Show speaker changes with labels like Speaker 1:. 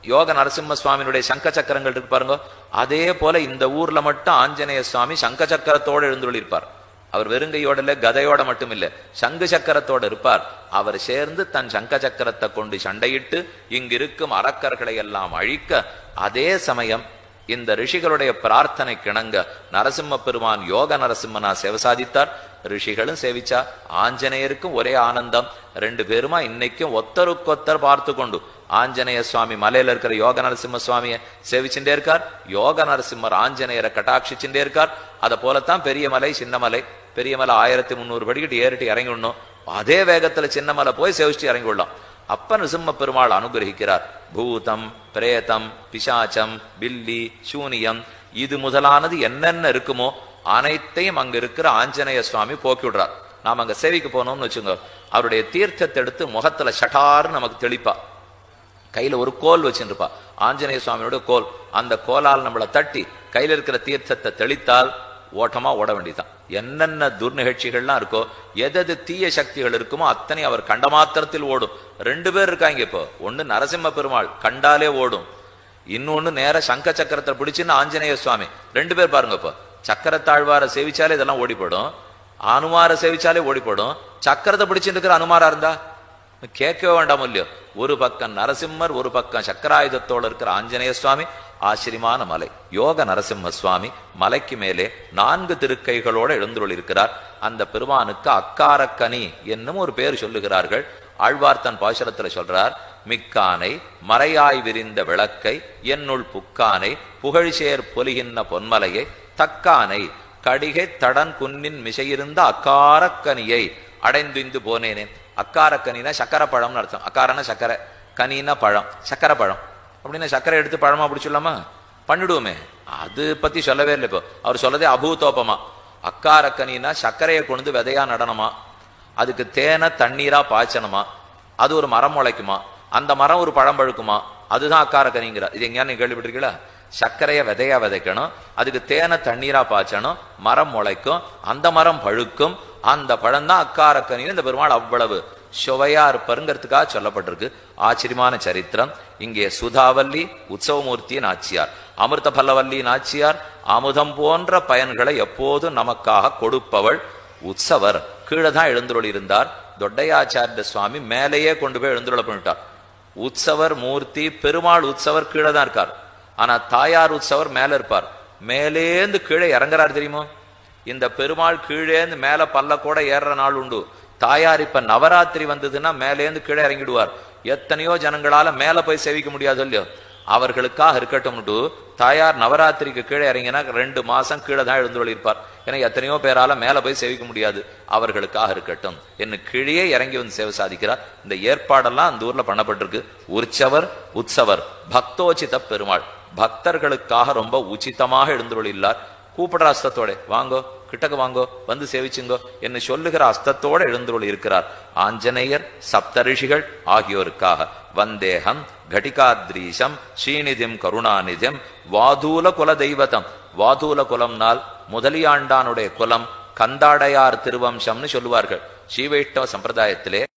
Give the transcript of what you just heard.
Speaker 1: யோக நரசிம்ம சுவாமியினுடைய சங்க சக்கரங்கள் இருக்கு பாருங்க அதே போல இந்த ஊர்ல மட்டும் ஆஞ்சநேய சுவாமி சங்க சக்கரத்தோடு எழுந்துள்ளிருப்பார் அவர் வெறுங்கையோட இல்ல கதையோட மட்டும் இல்ல சங்கு சக்கரத்தோட இருப்பார் அவர் சேர்ந்து தன் சங்க சக்கரத்தை கொண்டு சண்டையிட்டு இங்கிருக்கும் அரக்கர்களை எல்லாம் அழிக்க அதே சமயம் இந்த ரிஷிகளுடைய பிரார்த்தனை கிணங்க நரசிம்ம பெருமான் யோக நரசிம்மனா சேவை சாதித்தார் ரிஷிகளும் சேவிச்சா ஆஞ்சநேயருக்கும் ஒரே ஆனந்தம் ரெண்டு பேருமா இன்னைக்கும் ஒத்தருக்கொத்தர் பார்த்து கொண்டு ஆஞ்சநேய சுவாமி மலையில இருக்கிற யோக நரசிம்ம சுவாமியை சேவிச்சுட்டே இருக்கார் யோக நரசிம்மர் ஆஞ்சநேயரை கட்டாட்சிச்சுட்டே இருக்கார் அதை போலத்தான் பெரிய மலை சின்ன மலை பெரிய மலை ஆயிரத்தி முந்நூறு படிக்கிட்டு ஏறிட்டு இறங்கி விடணும் அதே வேகத்துல சின்ன மலை போய் சேவிச்சுட்டு இறங்கி விடலாம் அப்ப நிசிம்ம பெருமாள் அனுகிரகிக்கிறார் பூதம் பிரேதம் பிசாச்சம் பில்லி சூனியம் இது முதலானது என்னென்ன இருக்குமோ அனைத்தையும் அங்க இருக்கிற ஆஞ்சநேய சுவாமி போக்கி விடுறார் நாம அங்க சேவிக்கு போனோம்னு வச்சுங்க அவருடைய தீர்த்தத்தை எடுத்து முகத்துல ஷட்டார்னு நமக்கு தெளிப்பா கையில ஒரு கோல் வச்சுருப்பா ஆஞ்சநேய சுவாமியோட கோல் அந்த கோலால் நம்மளை தட்டி கையில இருக்கிற தீர்த்தத்தை தெளித்தால் ஓட்டமா ஓட வேண்டியதுதான் என்னென்ன துர்நிகழ்ச்சிகள்லாம் இருக்கோ எதது தீய சக்திகள் இருக்குமோ அத்தனை அவர் கண்ட மாத்திரத்தில் ஓடும் ரெண்டு பேர் இருக்காங்க இப்போ ஒண்ணு நரசிம்ம பெருமாள் கண்டாலே ஓடும் இன்னொன்னு நேர சங்க சக்கரத்தை பிடிச்சுன்னு ஆஞ்சநேய சுவாமி ரெண்டு பேர் பாருங்க இப்போ சக்கரத்தாழ்வார சேவிச்சாலே இதெல்லாம் ஓடிப்படும் அனுமார சேவிச்சாலே ஓடிப்படும் சக்கரத்தை பிடிச்சிட்டு இருக்கிற அனுமாரா இருந்தா கேட்கவே வேண்டாம் இல்லையோ ஒரு பக்கம் நரசிம்மர் ஒரு பக்கம் சக்கராயுதத்தோடு இருக்கிற ஆஞ்சநேய சுவாமி ஆச்சரியமான மலை யோக நரசிம்ம சுவாமி மலைக்கு மேலே நான்கு திருக்கைகளோட எழுந்துள்ளிருக்கிறார் அந்த பெருமானுக்கு அக்காரக்கனி என்னும் ஒரு பேர் சொல்லுகிறார்கள் ஆழ்வார் தன் பாசுரத்துல சொல்றார் மிக்கானை மறையாய் விரிந்த விளக்கை என்னுள் புக்கானை புகழ்சேர் பொலிகின்ற பொன்மலையை தக்கானை கடிகை தடன் குன்னின் மிசையிருந்த அக்காரக்கனியை அடைந்துந்து போனேனே அக்காரக்கனினா சக்கரை பழம்னு அர்த்தம் அக்காரனா சக்கரை கனினா பழம் சக்கரை பழம் அப்படின்னா சக்கரை எடுத்து பழமா பிடிச்சிடலாமா பண்ணிடுவோமே அது பத்தி சொல்லவே இல்லை இப்போ அவர் சொல்லதே அபூதோபமா அக்காரக்கனினா சர்க்கரையை கொண்டு விதையா நடனமா அதுக்கு தேனை தண்ணீரா பாய்ச்சணுமா அது ஒரு மரம் முளைக்குமா அந்த மரம் ஒரு பழம் பழுக்குமா அதுதான் அக்காரக்கனிங்கிற இது எங்கேயா நீங்க கேள்விப்பட்டிருக்கீங்களா சர்க்கரையை விதையா விதைக்கணும் அதுக்கு தேனை தண்ணீரா பாய்ச்சணும் மரம் முளைக்கும் அந்த மரம் பழுக்கும் அந்த பழம் தான் அக்காரக்கனின்னு இந்த பெருமாள் அவ்வளவு சுவையா இருப்பருங்கிறதுக்காக சொல்லப்பட்டிருக்கு ஆச்சரியமான சரித்திரம் இங்கே சுதாவல்லி உற்சவமூர்த்தி நாச்சியார் அமிர்த பல்லவல்லி நாச்சியார் அமுதம் போன்ற பயன்களை எப்போதும் நமக்காக கொடுப்பவள் உற்சவர் கீழே தான் எழுந்துருள் இருந்தார் தொட்டையாச்சாரிய சுவாமி மேலேயே கொண்டு போய் எழுந்துருள பண்ணிட்டார் உற்சவர் மூர்த்தி பெருமாள் உற்சவர் கீழே தான் இருக்கார் ஆனா தாயார் உற்சவர் மேல இருப்பார் மேலேந்து கீழே இறங்குறார் தெரியுமோ இந்த பெருமாள் கீழேந்து மேல பல்ல கூட ஏறுற நாள் உண்டு தாயார் இப்ப நவராத்திரி வந்ததுன்னா மேலேந்து கீழே இறங்கிடுவார் எத்தனையோ ஜனங்களால மேல போய் சேவிக்க முடியாது இல்லையோ அவர்களுக்காக இருக்கட்டும்ட்டு தாயார் நவராத்திரிக்கு கீழே இறங்கினா ரெண்டு மாசம் கீழே தான் எழுந்து இருப்பார் ஏன்னா எத்தனையோ பேரால மேல போய் சேவிக்க முடியாது அவர்களுக்காக இருக்கட்டும் என்ன கீழே இறங்கி வந்து சேவை சாதிக்கிறார் இந்த ஏற்பாடெல்லாம் அந்த ஊர்ல பண்ணப்பட்டிருக்கு உற்சவர் உற்சவர் பக்தோச்சித பெருமாள் பக்தர்களுக்காக ரொம்ப உச்சிதமாக எழுந்துள்ளார் கூப்பிடுற அஸ்தத்தோட வாங்கோ கிட்டக்கு வாங்கோ வந்து சேவிச்சுங்கோ என்று சொல்லுகிற அஸ்தத்தோட எழுந்துள்ள இருக்கிறார் ஆஞ்சநேயர் சப்தரிஷிகள் ஆகியோருக்காக வந்தேகம் கடிகாத்ரீசம் ஸ்ரீநிதிம் கருணாநிதியம் வாதூல குல தெய்வதம் வாதூல குலம்னால் முதலியாண்டானுடைய குலம் கந்தாடையார் திருவம்சம்னு சொல்லுவார்கள் ஸ்ரீவைஷ்ணவ சம்பிரதாயத்திலே